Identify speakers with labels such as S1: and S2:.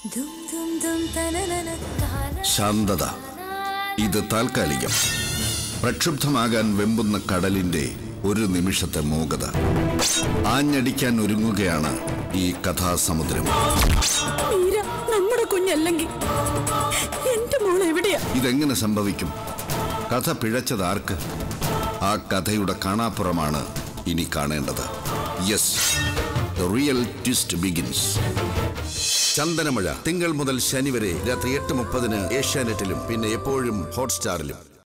S1: ശാന്തത ഇത് താൽക്കാലികം പ്രക്ഷുബ്ധമാകാൻ വെമ്പുന്ന കടലിന്റെ ഒരു നിമിഷത്തെ മൂകത ആഞ്ഞടിക്കാൻ ഒരുങ്ങുകയാണ് ഈ കഥാസമുദ്രം
S2: മീര നമ്മുടെ കുഞ്ഞല്ലെങ്കിൽ എന്റെ മോൾ എവിടെയാ
S1: ഇതെങ്ങനെ സംഭവിക്കും കഥ പിഴച്ചത് ആർക്ക് ആ കഥയുടെ കാണാപ്പുറമാണ് ഇനി കാണേണ്ടത് yes real twist begins Chandanamazha തിങ്കൾ മുതൽ ശനി വരെ രാത്രി എട്ട് മുപ്പതിന് ഏഷ്യാനെറ്റിലും പിന്നെ എപ്പോഴും ഹോട്ട്സ്റ്റാറിലും